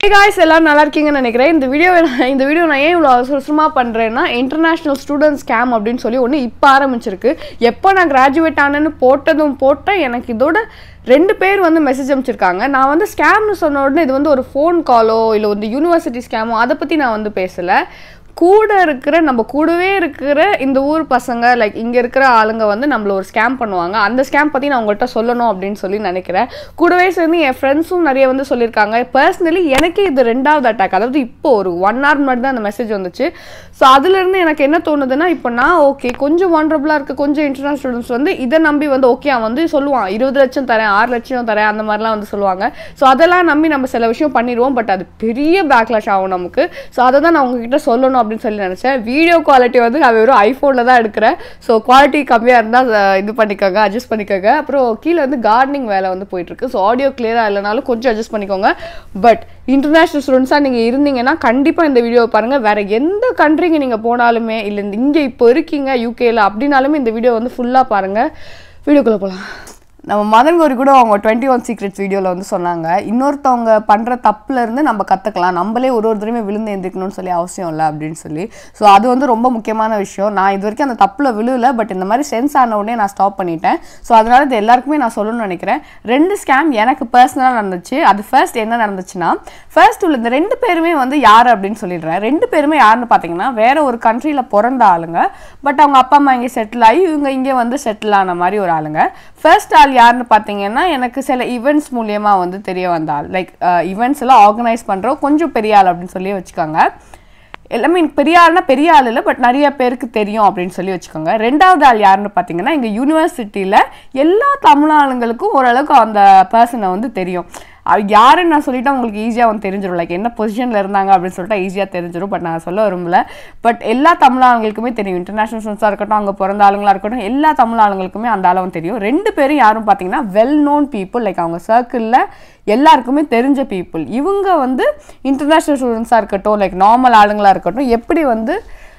guys எல்லாரும் நல்லா இருக்கீங்கன்னு நினைக்கிறேன் இந்த வீடியோ இந்த வீடியோ நான் ஏன் இவ்வளோ அவசரமாக பண்ணுறேன்னா இன்டர்நேஷ்னல் ஸ்டூடெண்ட் ஸ்கேம் அப்படின்னு சொல்லி ஒன்று இப்போ ஆரம்பிச்சிருக்கு எப்போ நான் கிராஜுவேட் ஆனேன்னு போட்டதும் போட்டேன் எனக்கு இதோட ரெண்டு பேர் வந்து மெசேஜ் அனுப்பிச்சிருக்காங்க நான் வந்து ஸ்கேம்னு சொன்ன உடனே இது வந்து ஒரு ஃபோன் காலோ இல்லை வந்து யூனிவர்சிட்டி ஸ்கேமோ அதை பற்றி நான் வந்து பேசலை கூட இருக்கிற நம்ம கூடவே இருக்கிற இந்த ஊர் பசங்க லைக் இங்கே இருக்கிற ஆளுங்க வந்து நம்மள ஒரு ஸ்கேம் பண்ணுவாங்க அந்த ஸ்கேம் பற்றி நான் உங்கள்கிட்ட சொல்லணும் அப்படின்னு சொல்லி நினைக்கிறேன் கூடவே சேர்ந்து என் ஃப்ரெண்ட்ஸும் நிறைய வந்து சொல்லியிருக்காங்க பர்சனலி எனக்கே இது ரெண்டாவது அட்டாக் அதாவது இப்போ ஒரு ஒன் ஹவர் முன்னாடி தான் அந்த மெசேஜ் வந்துச்சு ஸோ அதுலேருந்து எனக்கு என்ன தோணுதுன்னா இப்போ நான் ஓகே கொஞ்சம் வாண்டரபுளாக இருக்க கொஞ்சம் இன்டர்நேஷனல் ஸ்டூடெண்ட்ஸ் வந்து இதை நம்பி வந்து ஓகே அவன் வந்து சொல்லுவான் இருபது லட்சம் தரேன் ஆறு லட்சம் தரேன் அந்த மாதிரிலாம் வந்து சொல்லுவாங்க ஸோ அதெல்லாம் நம்பி நம்ம சில விஷயம் பண்ணிடுவோம் பட் அது பெரிய பேக்லாஷ் ஆகும் நமக்கு ஸோ அதை தான் நான் உங்ககிட்ட சொல்லணும் அப்படின்னு சொல்லி நினச்சேன் வீடியோ குவாலிட்டி வந்து நான் வெறும் ஐஃபோனில் தான் எடுக்கிறேன் ஸோ குவாலிட்டி கம்மியாக இருந்தால் இது பண்ணிக்கோங்க அட்ஜஸ்ட் பண்ணிக்கோங்க அப்புறம் கீழே வந்து கார்டனிங் வேலை வந்து போயிட்டுருக்கு ஸோ ஆடியோ கிளியராக இல்லைனாலும் கொஞ்சம் அட்ஜஸ்ட் பண்ணிக்கோங்க பட் இன்டர்நேஷ்னல் ஸ்டூடெண்ட்ஸாக நீங்கள் இருந்தீங்கன்னா கண்டிப்பாக இந்த வீடியோவை பாருங்கள் வேறு எந்த கண்ட்ரிக்கு நீங்கள் போனாலுமே இல்லை இங்கே இப்போ இருக்கீங்க யூகேல அப்படின்னாலுமே இந்த வீடியோ வந்து ஃபுல்லாக பாருங்கள் வீடியோக்குள்ளே போகலாம் நம்ம மதன் கோரி கூட அவங்க டுவெண்ட்டி ஒன் சீக்ரெட்ஸ் வீடியோவில் வந்து சொன்னாங்க இன்னொருத்தவங்க பண்ணுற தப்புல இருந்து நம்ம கற்றுக்கலாம் நம்மளே ஒரு ஒரு தடவையும் விழுந்து எந்திரிக்கணும்னு சொல்லி அவசியம் இல்லை அப்படின்னு சொல்லி ஸோ அது வந்து ரொம்ப முக்கியமான விஷயம் நான் இது வரைக்கும் அந்த தப்பில் விழுல பட் இந்த மாதிரி சென்ஸ் ஆன உடனே நான் ஸ்டாப் பண்ணிட்டேன் ஸோ அதனால இது எல்லாருக்குமே நான் சொல்லணும்னு நினைக்கிறேன் ரெண்டு ஸ்கேம் எனக்கு பர்சனலாக நடந்துச்சு அது ஃபர்ஸ்ட் என்ன நடந்துச்சுன்னா ஃபர்ஸ்ட் உள்ள இந்த ரெண்டு பேருமே வந்து யார் அப்படின்னு சொல்லிடுறேன் ரெண்டு பேருமே யாருன்னு பார்த்தீங்கன்னா வேற ஒரு கண்ட்ரியில் பிறந்த ஆளுங்க பட் அவங்க அப்பா அம்மா இங்கே செட்டில் ஆகி இவங்க இங்கே வந்து செட்டில் ஆன மாதிரி ஒரு ஆளுங்க ஃபர்ஸ்ட் ஆள் யாருன்னு பார்த்தீங்கன்னா எனக்கு சில ஈவெண்ட்ஸ் மூலியமா வந்து தெரிய வந்த ஆள் லைக் ஈவெண்ட்ஸ் எல்லாம் ஆர்கனைஸ் பண்ணுறோம் கொஞ்சம் பெரிய ஆள் அப்படின்னு சொல்லி வச்சுக்கோங்க எல்லாமே பெரிய ஆள்னா பெரிய ஆள் இல்லை பட் நிறைய பேருக்கு தெரியும் அப்படின்னு சொல்லி வச்சுக்கோங்க ரெண்டாவது ஆள் யாருன்னு பார்த்தீங்கன்னா இங்கே யூனிவர்சிட்டியில் எல்லா தமிழ் ஆளுங்களுக்கும் ஓரளவுக்கு அந்த பர்சனை வந்து தெரியும் அது யாருன்னு நான் சொல்லிட்டா உங்களுக்கு ஈஸியாக வந்து தெரிஞ்சிடும் லைக் என்ன பொசிஷனில் இருந்தாங்க அப்படின்னு சொல்லிட்டு ஈஸியாக தெரிஞ்சிடும் பட் நான் சொல்ல விரும்பல பட் எல்லா தமிழ் ஆளுங்களுக்குமே தெரியும் இன்டர்நேஷனல் ஸ்டூடெண்ட்ஸாக இருக்கட்டும் அங்கே பிறந்த ஆளுங்களாக இருக்கட்டும் எல்லா தமிழ் ஆளுங்களுக்குமே அந்த ஆளும் தெரியும் ரெண்டு பேரும் யாரும் பார்த்தீங்கன்னா வெல் நோன் பீப்புள் லைக் அவங்க சர்க்கிளில் எல்லாருக்குமே தெரிஞ்ச பீப்புள் இவங்க வந்து இன்டர்நேஷ்னல் ஸ்டூடெண்ட்ஸாக இருக்கட்டும் லைக் நார்மல் ஆளுங்களாக இருக்கட்டும் எப்படி வந்து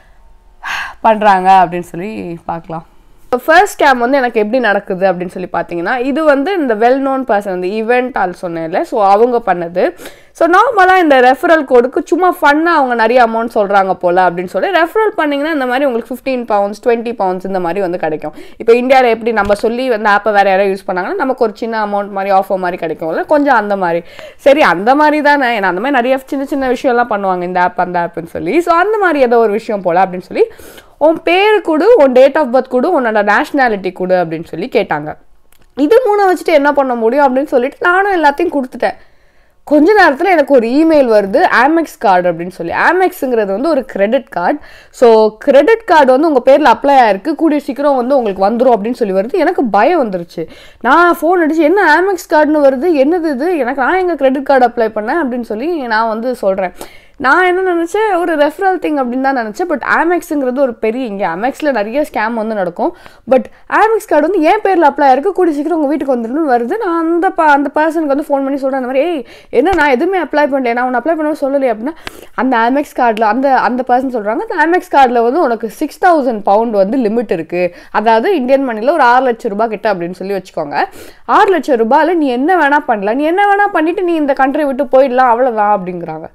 பண்ணுறாங்க அப்படின்னு சொல்லி பார்க்கலாம் ஃபர்ஸ்ட் ஸ்கேம் வந்து எனக்கு எப்படி நடக்குது அப்படின்னு சொல்லி பார்த்தீங்கன்னா இது வந்து இந்த வெல் நோன் பர்சன் இந்த ஈவெண்ட் ஆள் சொன்னேன்ல ஸோ அவங்க பண்ணது ஸோ நார்மலாக இந்த ரெஃபரல் கோடுக்கு சும்மா ஃபன்னாக அவங்க நிறைய அமௌண்ட் சொல்கிறாங்க போல் அப்படின்னு சொல்லி ரெஃபரல் பண்ணிங்கன்னா இந்த மாதிரி உங்களுக்கு ஃபிஃப்டீன் பவுண்ட்ஸ் டுவெண்ட்டி பவுண்ட்ஸ் இந்த மாதிரி வந்து கிடைக்கும் இப்போ இந்தியாவில் எப்படி நம்ம சொல்லி வந்து ஆப்பை வேறு யாராவது யூஸ் பண்ணாங்கன்னா நமக்கு ஒரு சின்ன அமௌண்ட் மாதிரி ஆஃபர் மாதிரி கிடைக்கும்ல கொஞ்சம் அந்த மாதிரி சரி அந்த மாதிரி தானே ஏன்னா அந்த மாதிரி நிறைய சின்ன சின்ன விஷயம்லாம் பண்ணுவாங்க இந்த ஆப் அந்த ஆப்னு சொல்லி ஸோ அந்த மாதிரி ஏதோ ஒரு விஷயம் போல் அப்படின்னு சொல்லி உன் பேர் கொடு உன் டேட் ஆஃப் பர்த் கொடு உன்னோட நேஷ்னாலிட்டி கொடு அப்படின்னு சொல்லி கேட்டாங்க இது மூணை வச்சுட்டு என்ன பண்ண முடியும் அப்படின்னு சொல்லிட்டு நானும் எல்லாத்தையும் கொடுத்துட்டேன் கொஞ்ச நேரத்தில் எனக்கு ஒரு இமெயில் வருது ஆமெக்ஸ் கார்டு அப்படின்னு சொல்லி ஆமெக்ஸுங்கிறது வந்து ஒரு credit card so credit card வந்து உங்கள் பேரில் அப்ளை ஆயிருக்கு கூடிய சீக்கிரம் வந்து உங்களுக்கு வந்துடும் அப்படின்னு சொல்லி வருது எனக்கு பயம் வந்துருச்சு நான் ஃபோன் அடிச்சு என்ன ஆமெக்ஸ் கார்டுன்னு வருது என்னது இது எனக்கு நான் எங்கள் கிரெடிட் கார்டு அப்ளை பண்ணேன் அப்படின்னு சொல்லி நான் வந்து சொல்கிறேன் நான் என்ன நினச்சேன் ஒரு ரெஃபரல் திங் அப்படின்னு தான் நினச்சேன் பட் ஆமெக்ஸுங்கிறது ஒரு பெரிய இங்கே அமெக்ஸில் நிறைய ஸ்கேம் வந்து நடக்கும் பட் ஆமெக்ஸ் கார்டு வந்து என் பேரில் அப்ளை ஆயிருக்கு கூடிய சீக்கிரம் உங்கள் வீட்டுக்கு வந்துடணும்னு வருது நான் அந்த ப அந்த பர்சனுக்கு வந்து ஃபோன் பண்ணி சொல்கிறேன் அந்த மாதிரி ஏய் என்ன நான் எதுவுமே அப்ளை பண்ணல நான் உன்னை அப்ளை பண்ண சொல்லலையே அப்படின்னா அந்த ஆமெக்ஸ் கார்டில் அந்த அந்த பர்சன் சொல்கிறாங்க அந்த ஆமெக்ஸ் கார்டில் வந்து உனக்கு சிக்ஸ் தௌசண்ட் பவுண்ட் வந்து லிமிட் இருக்குது அதாவது இந்தியன் மணியில் ஒரு ஆறு லட்சம் ரூபாய் கிட்ட அப்படின்னு சொல்லி வச்சுக்கோங்க ஆறு லட்சம் ரூபாயில் நீ என்ன வேணால் பண்ணலாம் நீ என்ன வேணால் பண்ணிவிட்டு நீ இந்த கண்ட்ரி விட்டு போயிடலாம் அவ்வளோதான் அப்படிங்கிறாங்க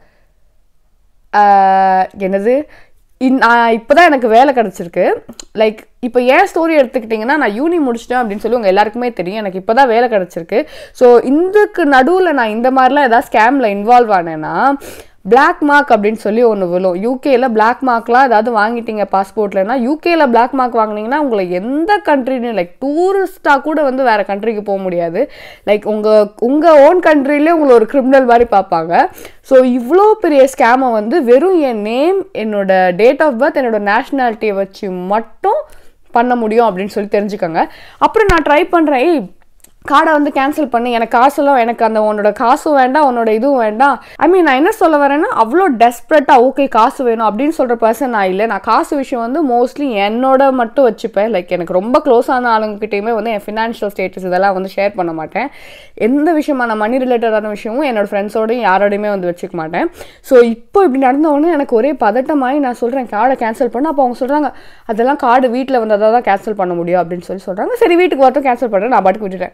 என்னது நான் இப்போ தான் எனக்கு வேலை கிடச்சிருக்கு லைக் இப்போ ஏன் ஸ்டோரி எடுத்துக்கிட்டிங்கன்னா நான் யூனி முடிச்சிட்டேன் அப்படின்னு சொல்லி உங்கள் எல்லாருக்குமே தெரியும் எனக்கு இப்போ தான் வேலை கிடச்சிருக்கு ஸோ இதுக்கு நடுவில் நான் இந்த மாதிரிலாம் ஏதாவது ஸ்கேமில் இன்வால்வ் ஆனேன்னா பிளாக் மார்க் அப்படின்னு சொல்லி ஒன்று விழும் யூகேல பிளாக் மார்க்லாம் ஏதாவது வாங்கிட்டீங்க பாஸ்போர்ட்லனா யூகேல பிளாக் மார்க் வாங்கினீங்கன்னா உங்களை எந்த கண்ட்ரின்னு லைக் டூரிஸ்டாக கூட வந்து வேறு கண்ட்ரிக்கு போக முடியாது லைக் உங்கள் உங்கள் ஓன் கண்ட்ரிலே உங்களை ஒரு கிரிமினல் மாதிரி பார்ப்பாங்க ஸோ இவ்வளோ பெரிய ஸ்கேமை வந்து வெறும் என் நேம் என்னோட டேட் ஆஃப் பர்த் என்னோட நேஷ்னாலிட்டியை வச்சு மட்டும் பண்ண முடியும் அப்படின்னு சொல்லி தெரிஞ்சுக்கோங்க அப்புறம் நான் ட்ரை பண்ணுறேன் ஏய் கார்டை வந்து கேன்சல் பண்ணி எனக்கு காசுலாம் எனக்கு அந்த உன்னோட காசும் வேண்டாம் உன்னோட இதுவும் வேண்டாம் ஐ மீன் நான் என்ன சொல்ல வரேன்னா அவ்வளோ டெஸ்பரேட்டாக ஓகே காசு வேணும் அப்படின்னு சொல்கிற பர்சன் நான் இல்லை நான் காசு விஷயம் வந்து மோஸ்ட்லி என்னோட மட்டும் வச்சுப்பேன் லைக் எனக்கு ரொம்ப க்ளோஸான ஆளுங்ககிட்டையுமே வந்து என் ஃபினான்ஷியல் ஸ்டேட்டஸ் இதெல்லாம் வந்து ஷேர் பண்ண மாட்டேன் எந்த விஷயமான மணி ரிலேட்டடான விஷயமும் என்னோட ஃப்ரெண்ட்ஸோடையும் யாரோடையுமே வந்து வச்சுக்க மாட்டேன் ஸோ இப்போ இப்படி நடந்த உடனே எனக்கு ஒரே பதட்டமாகி நான் சொல்கிறேன் கார்டை கேன்சல் பண்ண அப்போ அவங்க சொல்கிறாங்க அதெல்லாம் கார்டு வீட்டில் வந்ததாக தான் கேன்சல் பண்ண முடியும் அப்படின்னு சொல்லி சொல்கிறாங்க சரி வீட்டுக்கு வரட்டும் கேன்சல் பண்ணுறேன் நான் பாட்டுக்கு விட்டுட்டேன்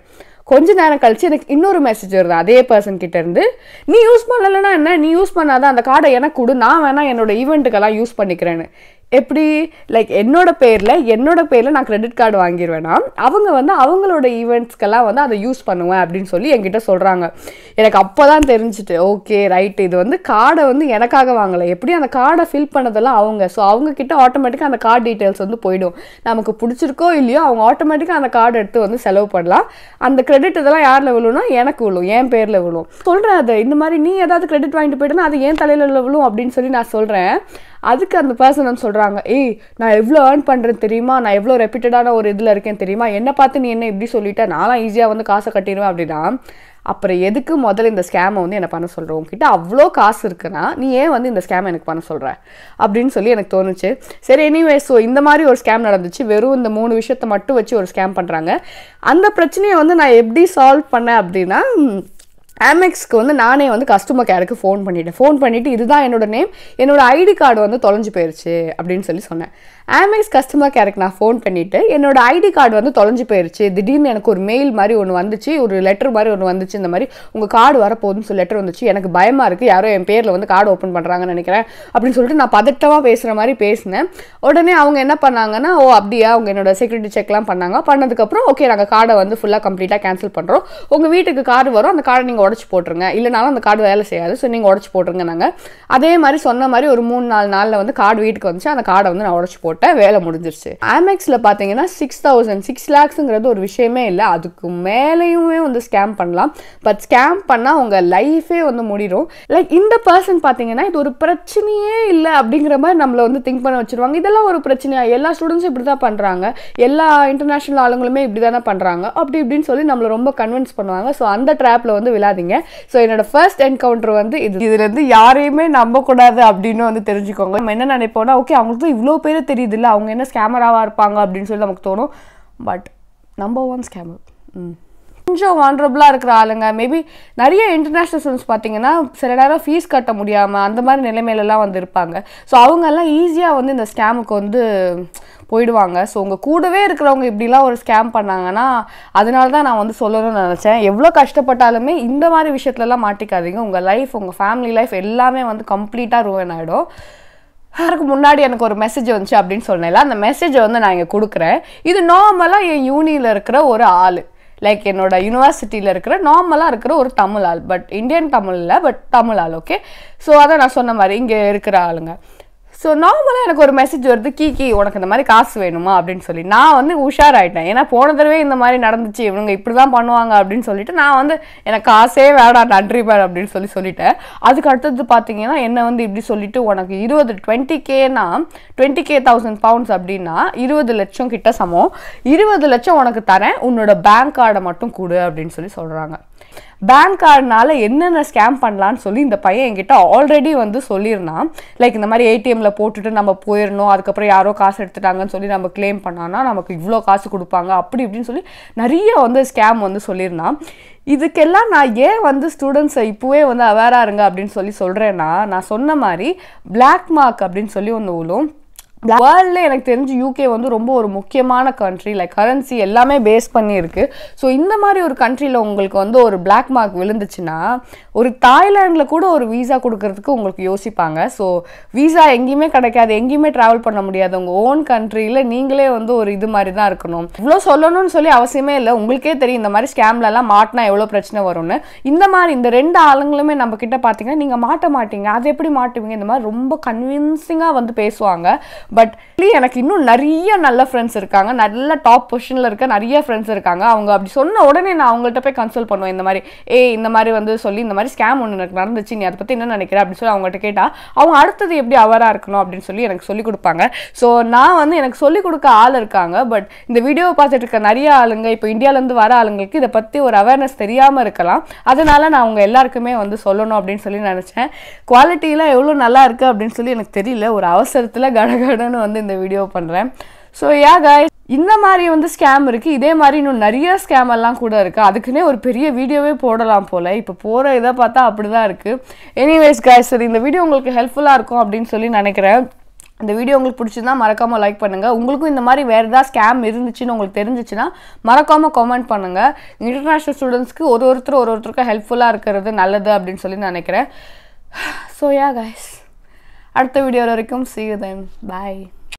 கொஞ்ச நேரம் கழிச்சு எனக்கு இன்னொரு மெசேஜ் வருது அதே பர்சன் கிட்ட இருந்து நீ யூஸ் பண்ணலைன்னா என்ன நீ யூஸ் பண்ணாதான் அந்த கார்டை எனக்கு கொடு நான் வேணா என்னோட ஈவெண்ட்டுக்கெல்லாம் யூஸ் பண்ணிக்கிறேன்னு எப்படி லைக் என்னோட பேரில் என்னோட பேரில் நான் கிரெடிட் கார்டு வாங்கிடுவேன்னா அவங்க வந்து அவங்களோட ஈவெண்ட்ஸ்க்கெல்லாம் வந்து அதை யூஸ் பண்ணுவேன் அப்படின்னு சொல்லி என்கிட்ட சொல்கிறாங்க எனக்கு அப்போ தான் தெரிஞ்சுட்டு ஓகே ரைட் இது வந்து கார்டை வந்து எனக்காக வாங்கலை எப்படி அந்த கார்டை ஃபில் பண்ணதெல்லாம் அவங்க ஸோ அவங்க கிட்ட ஆட்டோமேட்டிக்காக அந்த கார்டு டீட்டெயில்ஸ் வந்து போயிடும் நமக்கு பிடிச்சிருக்கோ இல்லையோ அவங்க ஆட்டோமேட்டிக்காக அந்த கார்டு எடுத்து வந்து செலவு பண்ணலாம் அந்த கிரெடிட் இதெல்லாம் யாரில் விழும்னா எனக்கு விழும் என் பேரில் விழும் சொல்கிறேன் அது இந்த மாதிரி நீ ஏதாவது கிரெடிட் வாங்கிட்டு போயிட்டுனா அது ஏன் தலையில் விழும் அப்படின்னு சொல்லி நான் சொல்கிறேன் அதுக்கு அந்த பர்சன் வந்து சொல்கிறாங்க ஏய் நான் எவ்வளோ ஏர்ன் பண்ணுறேன் தெரியுமா நான் எவ்வளோ ரெப்யூட்டடான ஒரு இதில் இருக்கேன் தெரியுமா என்ன பார்த்து நீ என்ன இப்படி சொல்லிட்ட நான்லாம் ஈஸியாக வந்து காசை கட்டிடுவேன் அப்படின்னா அப்புறம் எதுக்கு முதல்ல இந்த ஸ்கேமை வந்து என்ன பண்ண சொல்கிறோம் உங்ககிட்ட அவ்வளோ காசு இருக்குன்னா நீ ஏன் வந்து இந்த ஸ்கேம் எனக்கு பண்ண சொல்கிற அப்படின்னு சொல்லி எனக்கு தோணுச்சு சரி எனிவே ஸோ இந்த மாதிரி ஒரு ஸ்கேம் நடந்துச்சு வெறும் இந்த மூணு விஷயத்தை மட்டும் வச்சு ஒரு ஸ்கேம் பண்ணுறாங்க அந்த பிரச்சனையை வந்து நான் எப்படி சால்வ் பண்ணேன் அப்படின்னா ஆமெக்ஸ்க்கு வந்து நானே வந்து கஸ்டமர் கேருக்கு ஃபோன் பண்ணிட்டேன் ஃபோன் பண்ணிவிட்டு இதுதான் என்னோட நேம் என்னோட ஐடி கார்டு வந்து தொலைஞ்சு போயிருச்சு அப்படின்னு சொல்லி சொன்னேன் ஆமெக்ஸ் கஸ்டமர் கேருக்கு நான் ஃபோன் பண்ணிவிட்டு என்னோட ஐடி கார்டு வந்து தொலைஞ்சு போயிருச்சு திடீர்னு எனக்கு ஒரு மெயில் மாதிரி ஒன்று வந்துச்சு ஒரு லெட்டர் மாதிரி ஒன்று வந்துச்சு இந்த மாதிரி உங்கள் கார்டு வரப்போகுதுன்னு சொல்லி லெட்டர் வந்துச்சு எனக்கு பயமாக இருக்குது யாரோ என் பேரில் வந்து கார்டு ஓப்பன் பண்ணுறாங்கன்னு நினைக்கிறேன் அப்படின்னு சொல்லிட்டு நான் பதட்டமாக பேசுகிற மாதிரி பேசினேன் உடனே அவங்க என்ன பண்ணாங்கன்னா ஓ அப்படியா அவங்க என்னோட செக்யூரிட்டி செக்லாம் பண்ணாங்க பண்ணதுக்கப்புறம் ஓகே நாங்கள் கார்டை வந்து ஃபுல்லாக கம்ப்ளீட்டாக கேன்சல் பண்ணுறோம் உங்கள் வீட்டுக்கு கார்டு வரும் அந்த கார்டை நீங்கள் உடச்சி போட்டுருங்க இல்லைனாலும் அந்த கார்டு வேலை செய்யாது ஸோ நீங்கள் உடச்சி போட்டுருங்க நாங்கள் அதே மாதிரி சொன்ன மாதிரி ஒரு மூணு நாலு நாளில் வந்து கார்டு வீட்டுக்கு வந்துச்சு அந்த கார்டை வந்து நான் உடச்சி போட்டேன் வேலை முடிஞ்சிருச்சு ஆமெக்ஸில் பார்த்தீங்கன்னா சிக்ஸ் தௌசண்ட் சிக்ஸ் லேக்ஸுங்கிறது ஒரு விஷயமே இல்லை அதுக்கு மேலேயுமே வந்து ஸ்கேம் பண்ணலாம் பட் ஸ்கேம் பண்ணால் உங்கள் லைஃபே வந்து முடிடும் லைக் இந்த பர்சன் பார்த்தீங்கன்னா இது ஒரு பிரச்சனையே இல்லை அப்படிங்கிற மாதிரி நம்மளை வந்து திங்க் பண்ண வச்சிருவாங்க இதெல்லாம் ஒரு பிரச்சனையா எல்லா ஸ்டூடெண்ட்ஸும் இப்படி தான் பண்ணுறாங்க எல்லா இன்டர்நேஷனல் ஆளுங்களுமே இப்படி தானே பண்ணுறாங்க அப்படி இப்படின்னு சொல்லி நம்மளை ரொம்ப கன்வின்ஸ் பண்ணுவாங்க ஸோ அந்த ட்ராப்பில் வந்து விழாதீங்க ஸோ என்னோட ஃபர்ஸ்ட் என்கவுண்டர் வந்து இது இதுலேருந்து யாரையுமே நம்பக்கூடாது அப்படின்னு வந்து தெரிஞ்சுக்கோங்க நம்ம என்ன நினைப்போம்னா ஓகே அவங்களுக்கு தான் இவ்வளோ பேர் தெரியுது இல்லை அவங்க என்ன ஸ்கேமராவாக இருப்பாங்க அப்படின்னு சொல்லி நமக்கு தோணும் பட் நம்பர் ஒன் ஸ்கேமர் ம் கொஞ்சம் வாண்டரபுளாக இருக்கிற ஆளுங்க மேபி நிறைய இன்டர்நேஷ்னல் ஸ்டூடெண்ட்ஸ் பார்த்தீங்கன்னா சில நேரம் ஃபீஸ் கட்ட முடியாமல் அந்த மாதிரி நிலைமையிலலாம் வந்து இருப்பாங்க ஸோ அவங்கெல்லாம் ஈஸியாக வந்து இந்த ஸ்கேமுக்கு வந்து போயிடுவாங்க ஸோ உங்கள் கூடவே இருக்கிறவங்க இப்படிலாம் ஒரு ஸ்கேம் பண்ணாங்கன்னா அதனால தான் நான் வந்து சொல்லணும்னு நினச்சேன் எவ்வளோ கஷ்டப்பட்டாலுமே இந்த மாதிரி விஷயத்துலலாம் மாட்டிக்காதீங்க உங்கள் லைஃப் உங்கள் ஃபேமிலி லைஃப் எல்லாமே வந்து கம்ப்ளீட்டாக ரூவன் ஆகிடும் அதுக்கு முன்னாடி எனக்கு ஒரு மெசேஜ் வந்துச்சு அப்படின்னு சொன்னேன்ல அந்த மெசேஜை வந்து நான் இங்கே கொடுக்குறேன் இது நார்மலாக என் யூனியில் இருக்கிற ஒரு ஆள் லைக் என்னோட யூனிவர்சிட்டியில் இருக்கிற நார்மலாக இருக்கிற ஒரு தமிழ் ஆள் பட் இந்தியன் தமிழ் இல்லை பட் தமிழ் ஆள் ஓகே ஸோ அதை நான் சொன்ன மாதிரி இங்கே இருக்கிற ஆளுங்க ஸோ நார்மலாக எனக்கு ஒரு மெசேஜ் வருது கீ கீ உனக்கு இந்த மாதிரி காசு வேணுமா அப்படின்னு சொல்லி நான் வந்து உஷாராயிட்டேன் ஏன்னா போன தடவை இந்த மாதிரி நடந்துச்சு இவங்க இப்படி தான் பண்ணுவாங்க அப்படின்னு சொல்லிட்டு நான் வந்து எனக்கு காசே வேடாம் நன்றி பார் அப்படின்னு சொல்லி சொல்லிட்டேன் அதுக்கு அடுத்தது பார்த்தீங்கன்னா என்ன வந்து இப்படி சொல்லிட்டு உனக்கு இருபது டுவெண்ட்டி கேனா டுவெண்ட்டி கே தௌசண்ட் பவுண்ட்ஸ் அப்படின்னா இருபது லட்சம் கிட்ட சமம் இருபது லட்சம் உனக்கு தரேன் உன்னோட பேங்க் கார்டை மட்டும் கொடு அப்படின்னு சொல்லி சொல்கிறாங்க பேங்க் கார்டுனால என்னென்ன ஸ்கேம் பண்ணலான்னு சொல்லி இந்த பையன் என்கிட்ட ஆல்ரெடி வந்து சொல்லியிருந்தான் லைக் இந்த மாதிரி ஏடிஎம்ல போட்டுட்டு நம்ம போயிடணும் அதுக்கப்புறம் யாரோ காசு எடுத்துட்டாங்கன்னு சொல்லி நம்ம கிளைம் பண்ணோன்னா நமக்கு இவ்வளோ காசு கொடுப்பாங்க அப்படி இப்படின்னு சொல்லி நிறைய வந்து ஸ்கேம் வந்து சொல்லியிருந்தான் இதுக்கெல்லாம் நான் ஏன் வந்து ஸ்டூடெண்ட்ஸை இப்போவே வந்து அவேராக இருங்க அப்படின்னு சொல்லி சொல்கிறேன்னா நான் சொன்ன மாதிரி பிளாக் மார்க் அப்படின்னு சொல்லி ஒன்று விழும் வேர்ல்டில் எனக்கு தெரிஞ்சு யூகே வந்து ரொம்ப ஒரு முக்கியமான கண்ட்ரி லைக் கரன்சி எல்லாமே பேஸ் பண்ணி இருக்கு ஸோ இந்த மாதிரி ஒரு கண்ட்ரியில் உங்களுக்கு வந்து ஒரு பிளாக் மார்க் விழுந்துச்சுன்னா ஒரு தாய்லாண்டில் கூட ஒரு வீசா கொடுக்கறதுக்கு உங்களுக்கு யோசிப்பாங்க ஸோ வீசா எங்கேயுமே கிடைக்காது எங்கேயுமே ட்ராவல் பண்ண முடியாது உங்கள் ஓன் கண்ட்ரியில் நீங்களே வந்து ஒரு இது மாதிரி தான் இருக்கணும் இவ்வளோ சொல்லணும்னு சொல்லி அவசியமே இல்லை உங்களுக்கே தெரியும் இந்த மாதிரி ஸ்கேம்லலாம் மாட்டினா எவ்வளோ பிரச்சனை வரும்னு இந்த மாதிரி இந்த ரெண்டு ஆளுங்களுமே நம்ம கிட்ட பார்த்தீங்கன்னா நீங்கள் மாட்ட மாட்டீங்க அது எப்படி மாட்டுவீங்க இந்த மாதிரி ரொம்ப கன்வின்சிங்காக வந்து பேசுவாங்க பட் எனக்கு இன்னும் நிறைய நல்ல ஃப்ரெண்ட்ஸ் இருக்காங்க நல்ல டாப் பொசிஷனில் இருக்க நிறைய ஃப்ரெண்ட்ஸ் இருக்காங்க அவங்க அப்படி சொன்ன உடனே நான் அவங்கள்ட்ட போய் கன்சல்ட் பண்ணுவேன் இந்த மாதிரி ஏ இந்த மாதிரி வந்து சொல்லி இந்த மாதிரி ஸ்கேம் ஒன்று எனக்கு நடந்துச்சு நீ அதை பற்றி என்ன நினைக்கிற அப்படின்னு சொல்லி அவங்ககிட்ட கேட்டால் அவங்க அடுத்தது எப்படி அவராக இருக்கணும் அப்படின்னு சொல்லி எனக்கு சொல்லிக் கொடுப்பாங்க ஸோ நான் வந்து எனக்கு சொல்லிக் கொடுக்க ஆள் இருக்காங்க பட் இந்த வீடியோவை பார்த்துட்டு இருக்க நிறைய ஆளுங்க இப்போ இந்தியாவிலேருந்து வர ஆளுங்களுக்கு இதை பற்றி ஒரு அவேர்னஸ் தெரியாமல் இருக்கலாம் அதனால நான் அவங்க எல்லாருக்குமே வந்து சொல்லணும் அப்படின்னு சொல்லி நினச்சேன் குவாலிட்டிலாம் எவ்வளோ நல்லா இருக்குது அப்படின்னு சொல்லி எனக்கு தெரியல ஒரு அவசரத்தில் கடகடன்னு வந்து இந்த வீடியோ பண்ணுறேன் ஸோ யா காய் இந்த மாதிரி வந்து ஸ்கேம் இருக்குது இதே மாதிரி இன்னும் நிறைய ஸ்கேம் எல்லாம் கூட இருக்குது அதுக்குன்னே ஒரு பெரிய வீடியோவே போடலாம் போல் இப்போ போகிற இதை பார்த்தா அப்படி தான் இருக்குது எனிவேஸ் காய் சரி இந்த வீடியோ உங்களுக்கு ஹெல்ப்ஃபுல்லாக இருக்கும் அப்படின்னு சொல்லி நினைக்கிறேன் இந்த வீடியோ உங்களுக்கு பிடிச்சிருந்தா மறக்காமல் லைக் பண்ணுங்கள் உங்களுக்கும் இந்த மாதிரி வேறு ஏதாவது ஸ்கேம் இருந்துச்சுன்னு உங்களுக்கு தெரிஞ்சிச்சுன்னா மறக்காமல் கமெண்ட் பண்ணுங்கள் இன்டர்நேஷ்னல் ஸ்டூடெண்ட்ஸ்க்கு ஒரு ஒருத்தர் ஒரு ஒருத்தருக்கும் ஹெல்ப்ஃபுல்லாக இருக்கிறது நல்லது அப்படின்னு சொல்லி நினைக்கிறேன் ஸோ யா கைஸ் அடுத்த வீடியோ வரைக்கும் see you then bye